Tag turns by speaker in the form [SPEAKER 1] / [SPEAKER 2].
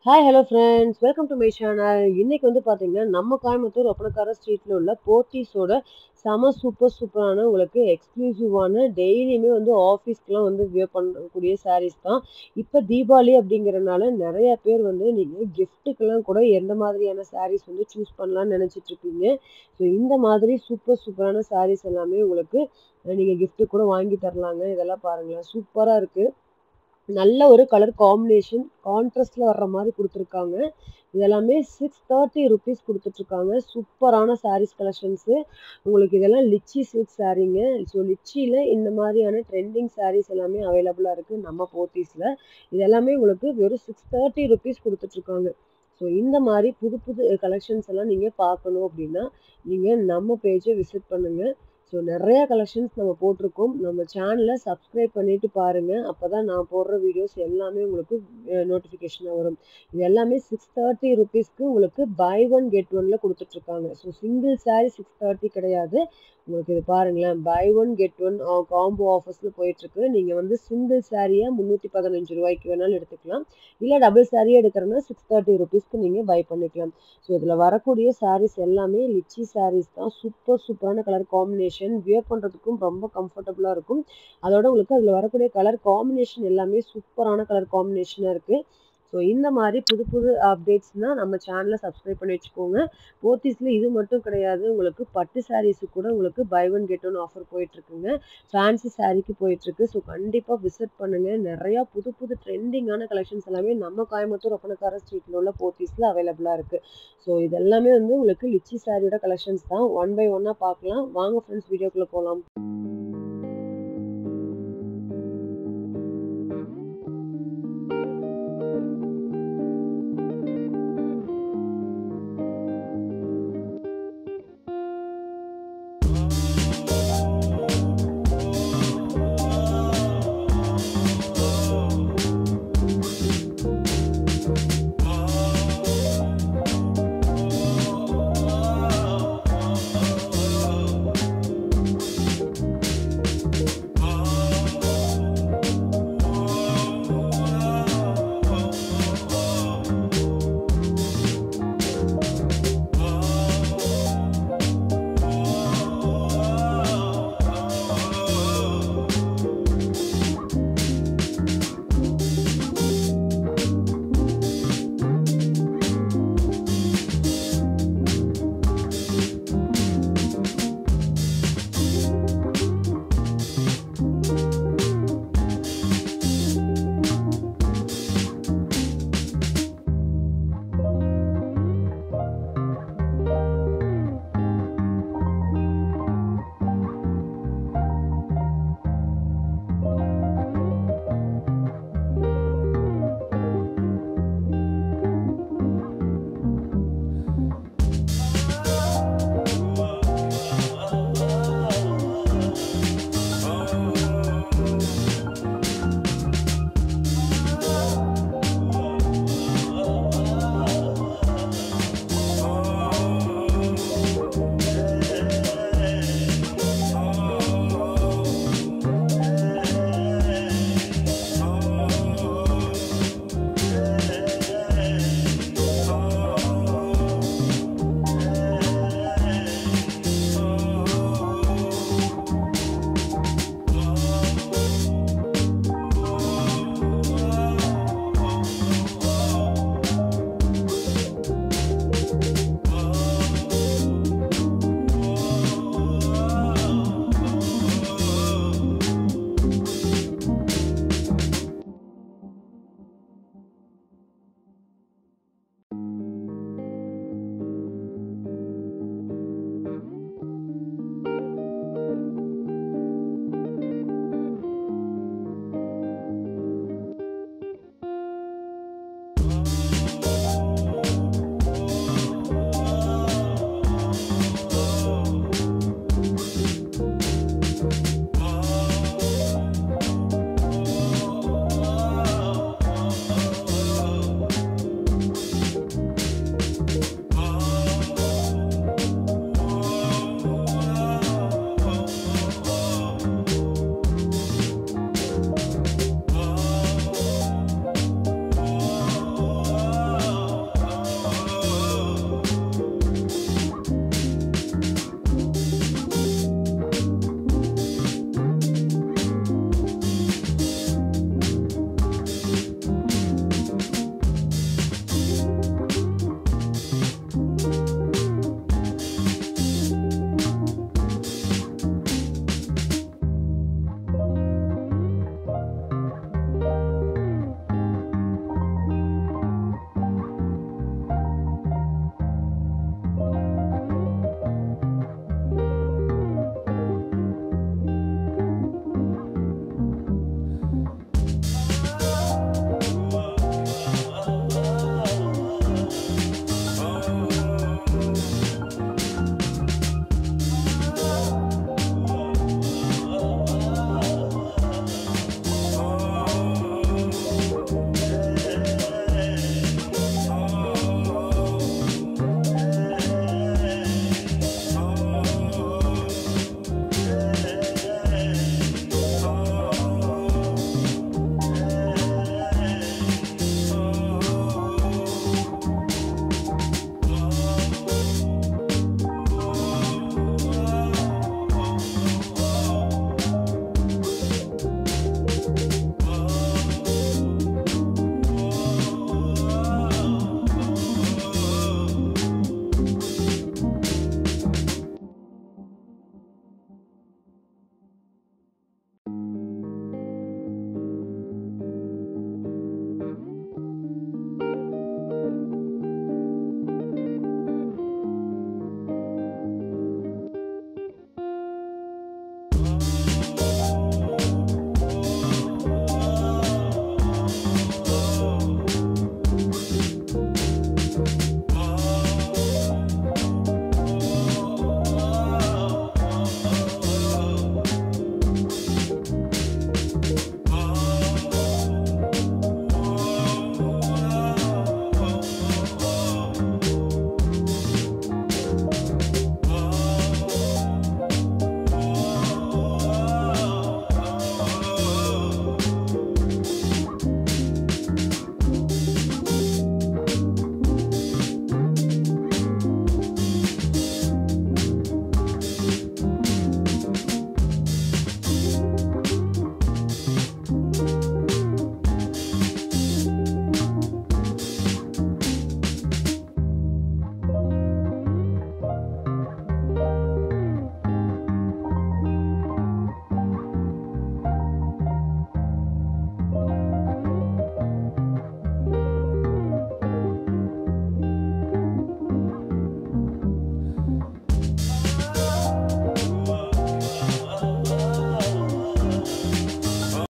[SPEAKER 1] hi hello friends welcome to my channel இன்னைக்கு வந்து பார்த்தீங்கன்னா நம்ம கோயம்புத்தூர் ஒப்பனக்கார ஸ்ட்ரீட்டில் உள்ள போத்தீஸோட செம சூப்பர் சூப்பரான உங்களுக்கு எக்ஸ்க்ளூசிவான டெய்லியுமே வந்து ஆஃபீஸ்க்குலாம் வந்து வியர் பண்ணக்கூடிய சாரீஸ் தான் இப்போ தீபாவளி அப்படிங்கிறனால நிறைய பேர் வந்து நீங்கள் கிஃப்ட்டுக்கெல்லாம் கூட எந்த மாதிரியான சாரீஸ் வந்து சூஸ் பண்ணலாம்னு நினச்சிட்டு இருப்பீங்க ஸோ இந்த மாதிரி சூப்பர் சூப்பரான சாரீஸ் எல்லாமே உங்களுக்கு நீங்கள் கிஃப்ட்டு கூட வாங்கி தரலாங்க இதெல்லாம் பாருங்களேன் சூப்பராக இருக்குது நல்ல ஒரு கலர் காம்பினேஷன் கான்ட்ராஸ்டில் வர்ற மாதிரி கொடுத்துருக்காங்க இதெல்லாமே சிக்ஸ் தேர்ட்டி ருபீஸ் கொடுத்துட்ருக்காங்க சூப்பரான சாரீஸ் கலெக்ஷன்ஸு உங்களுக்கு இதெல்லாம் லிச்சி சில்க் சாரீங்க ஸோ லிச்சியில் இந்த மாதிரியான ட்ரெண்டிங் சாரீஸ் எல்லாமே அவைலபிளாக இருக்குது நம்ம போத்தீஸில் இதெல்லாமே உங்களுக்கு வெறும் சிக்ஸ் தேர்ட்டி ருபீஸ் கொடுத்துட்ருக்காங்க ஸோ இந்த மாதிரி புது புது கலெக்ஷன்ஸ் எல்லாம் நீங்கள் பார்க்கணும் அப்படின்னா நீங்கள் நம்ம பேஜை விசிட் பண்ணுங்கள் ஸோ நிறைய கலெக்ஷன்ஸ் நம்ம போட்டிருக்கோம் நம்ம சேனலை சப்ஸ்கிரைப் பண்ணிட்டு பாருங்கள் அப்போ தான் நான் போடுற வீடியோஸ் எல்லாமே உங்களுக்கு நோட்டிஃபிகேஷனாக வரும் இது எல்லாமே சிக்ஸ் தேர்ட்டி ருபீஸ்க்கு உங்களுக்கு பை ஒன் கெட் ஒனில் கொடுத்துட்ருக்காங்க so single sari six thirty கிடையாது உங்களுக்கு இது பாருங்களேன் buy one get one combo ஆஃபர்ஸில் போயிட்டுருக்கு நீங்கள் வந்து சிங்கிள் சாரியை முந்நூற்றி பதினஞ்சு ரூபாய்க்கு வேணாலும் எடுத்துக்கலாம் இல்லை டபுள் சாரியே எடுக்கிறோன்னா சிக்ஸ் தேர்ட்டி ருபீஸ்க்கு நீங்கள் பை பண்ணிக்கலாம் ஸோ இதில் வரக்கூடிய சாரீஸ் எல்லாமே லிச்சி சாரீஸ் தான் சூப்பர் சூப்பரான கலர் காம்பினேஷன் வியர் பண்ணுறதுக்கும் ரொம்ப கம்ஃபர்டபுளாக இருக்கும் அதோட உங்களுக்கு அதில் வரக்கூடிய கலர் காம்பினேஷன் எல்லாமே சூப்பரான கலர் காம்பினேஷனாக இருக்குது ஸோ இந்த மாதிரி புது புது அப்டேட்ஸ்னால் நம்ம சேனலை சப்ஸ்கிரைப் பண்ணி வச்சுக்கோங்க போத்தீஸில் இது மட்டும் கிடையாது உங்களுக்கு பட்டு சாரீஸு கூட உங்களுக்கு buy one get one offer போயிட்டுருக்குங்க ஃபேன்சி சாரீக்கு போயிட்டுருக்கு ஸோ கண்டிப்பாக விசிட் பண்ணுங்கள் நிறையா புது புது ட்ரெண்டிங்கான கலெக்ஷன்ஸ் எல்லாமே நம்ம கோயம்புத்தூர் ஒப்பனக்கார ஸ்ட்ரீட்டில் உள்ள போத்தீஸில் அவைலபிளாக இருக்குது ஸோ இது எல்லாமே வந்து உங்களுக்கு லிச்சி சாரியோட கலெக்ஷன்ஸ் தான் ஒன் பை ஒன்னாக பார்க்கலாம் வாங்க ஃப்ரெண்ட்ஸ் வீடியோக்குள்ளே போகலாம்